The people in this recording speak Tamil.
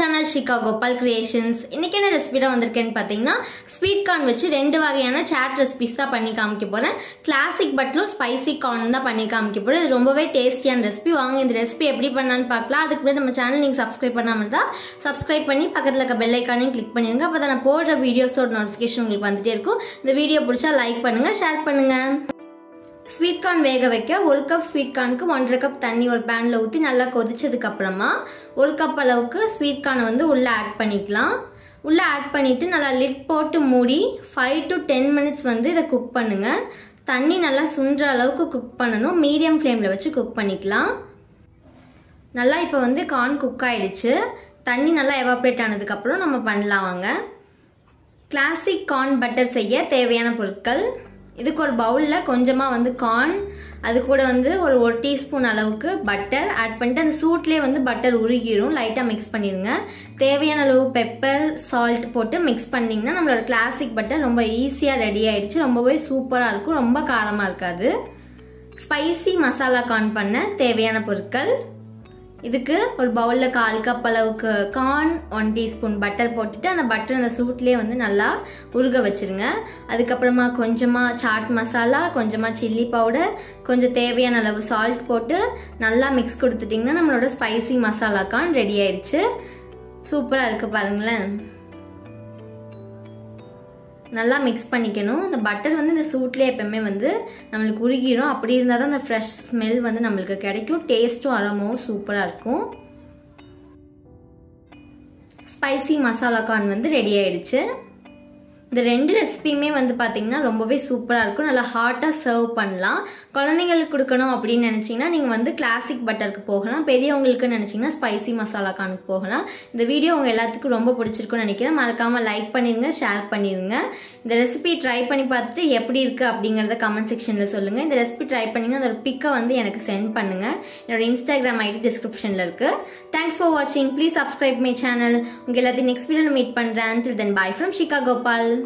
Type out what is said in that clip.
சேனல் ஷிகா கோபால் கிரியேஷன்ஸ் இன்றைக்கி என்ன ரெசிபி தான் வந்திருக்கேன்னு பார்த்தீங்கன்னா ஸ்வீட் கார்ன் வச்சு ரெண்டு வகையான சாட் ரெசிபிஸ் தான் பண்ணி காமிக்க போகிறேன் கிளாசிக் பட்லும் ஸ்பைசி கார்ன் தான் பண்ணி காமிக்க போகிறேன் இது ரொம்பவே டேஸ்டியான ரெசிபி வாங்க இந்த ரெசிபி எப்படி பண்ணான்னு பார்க்கலாம் அதுக்கு முன்னாடி நம்ம சேனல் நீங்கள் சப்ஸ்கிரைப் பண்ணாமல் தான் சப்ஸ்கிரைப் பண்ணி பக்கத்தில் இருக்க பெல் ஐக்கானையும் கிளிக் பண்ணிடுங்க அப்போ தான் நான் போடுற வீடியோஸோட நோட்டிஃபிகேஷன் உங்களுக்கு வந்துட்டே இருக்கும் இந்த வீடியோ பிடிச்சா லைக் பண்ணுங்கள் ஷேர் பண்ணுங்கள் ஸ்வீட் கார்ன் வேக வைக்க ஒரு கப் ஸ்வீட் கார்னுக்கு ஒன்றரை கப் தண்ணி ஒரு பேனில் ஊற்றி நல்லா கொதிச்சதுக்கு அப்புறமா ஒரு கப் அளவுக்கு ஸ்வீட் கார்னை வந்து உள்ளே ஆட் பண்ணிக்கலாம் உள்ளே ஆட் பண்ணிவிட்டு நல்லா லிட் போட்டு மூடி ஃபைவ் டு டென் மினிட்ஸ் வந்து இதை குக் பண்ணுங்கள் தண்ணி நல்லா சுண்டுற அளவுக்கு குக் பண்ணணும் மீடியம் ஃப்ளேமில் வச்சு குக் பண்ணிக்கலாம் நல்லா இப்போ வந்து கார்ன் குக் ஆகிடுச்சு தண்ணி நல்லா எவாப்ரேட் ஆனதுக்கப்புறம் நம்ம பண்ணலாம் வாங்க கிளாசிக் கார்ன் பட்டர் செய்ய தேவையான பொருட்கள் இதுக்கு ஒரு பவுலில் கொஞ்சமாக வந்து கார்ன் அது கூட வந்து ஒரு ஒரு டீஸ்பூன் அளவுக்கு பட்டர் ஆட் பண்ணிட்டு அந்த சூட்லேயே வந்து பட்டர் உருகிடும் லைட்டாக மிக்ஸ் பண்ணிடுங்க தேவையான அளவு பெப்பர் சால்ட் போட்டு மிக்ஸ் பண்ணிங்கன்னா நம்மளோட கிளாசிக் பட்டர் ரொம்ப ஈஸியாக ரெடி ஆயிடுச்சு ரொம்பவே சூப்பராக இருக்கும் ரொம்ப காரமாக இருக்காது ஸ்பைசி மசாலா கார்ன் பண்ண தேவையான பொருட்கள் இதுக்கு ஒரு பவுலில் கால் கப் அளவுக்கு கார்ன் ஒன் டீஸ்பூன் பட்டர் போட்டுட்டு அந்த பட்டர் அந்த சூட்லேயே வந்து நல்லா உருக வச்சுருங்க அதுக்கப்புறமா கொஞ்சமாக சாட் மசாலா கொஞ்சமாக சில்லி பவுடர் கொஞ்சம் தேவையான அளவு சால்ட் போட்டு நல்லா மிக்ஸ் கொடுத்துட்டிங்கன்னா நம்மளோட ஸ்பைசி மசாலா கார்ன் ரெடி ஆயிடுச்சு சூப்பராக இருக்குது பாருங்களேன் நல்லா மிக்ஸ் பண்ணிக்கணும் இந்த பட்டர் வந்து இந்த சூட்லேயே எப்போவுமே வந்து நம்மளுக்கு உருகிடும் அப்படி இருந்தால் தான் அந்த ஃப்ரெஷ் ஸ்மெல் வந்து நம்மளுக்கு கிடைக்கும் டேஸ்ட்டும் அரோமாவும் சூப்பராக இருக்கும் ஸ்பைசி மசாலா கார்ன் வந்து ரெடி ஆயிடுச்சு இந்த ரெண்டு ரெசிபியுமே வந்து பார்த்திங்கன்னா ரொம்பவே சூப்பராக இருக்கும் நல்லா ஹாட்டாக சர்வ் பண்ணலாம் குழந்தைங்களுக்கு கொடுக்கணும் அப்படின்னு நினச்சிங்கன்னா நீங்கள் வந்து கிளாசிக் பட்டருக்கு போகலாம் பெரியவங்களுக்கு நினச்சிங்கன்னா ஸ்பைசி மசாலா கானுக்கு போகலாம் இந்த வீடியோ உங்கள் எல்லாத்துக்கும் ரொம்ப பிடிச்சிருக்குன்னு நினைக்கிறேன் மறக்காமல் லைக் பண்ணிடுங்க ஷேர் பண்ணிடுங்க இந்த ரெசிபி ட்ரை பண்ணி பார்த்துட்டு எப்படி இருக்குது அப்படிங்கிறத கமெண்ட் செக்ஷனில் சொல்லுங்கள் இந்த ரெசிபி ட்ரை பண்ணிங்கன்னா அதோட பிக்கை வந்து எனக்கு சென்ட் பண்ணுங்கள் என்னோட இன்ஸ்டாகிராம் ஐடி டிஸ்கிரிப்ஷனில் இருக்குது தேங்க்ஸ் ஃபார் வாட்சிங் ப்ளீஸ் சப்ஸ்கிரைப் மை சேனல் உங்கள் எல்லாத்தையும் நெக்ஸ்ட் வீடியோவில் மீட் பண்ணுறேன் டில் தென் பாய் ஃப்ரம் ஷிகா கோபால்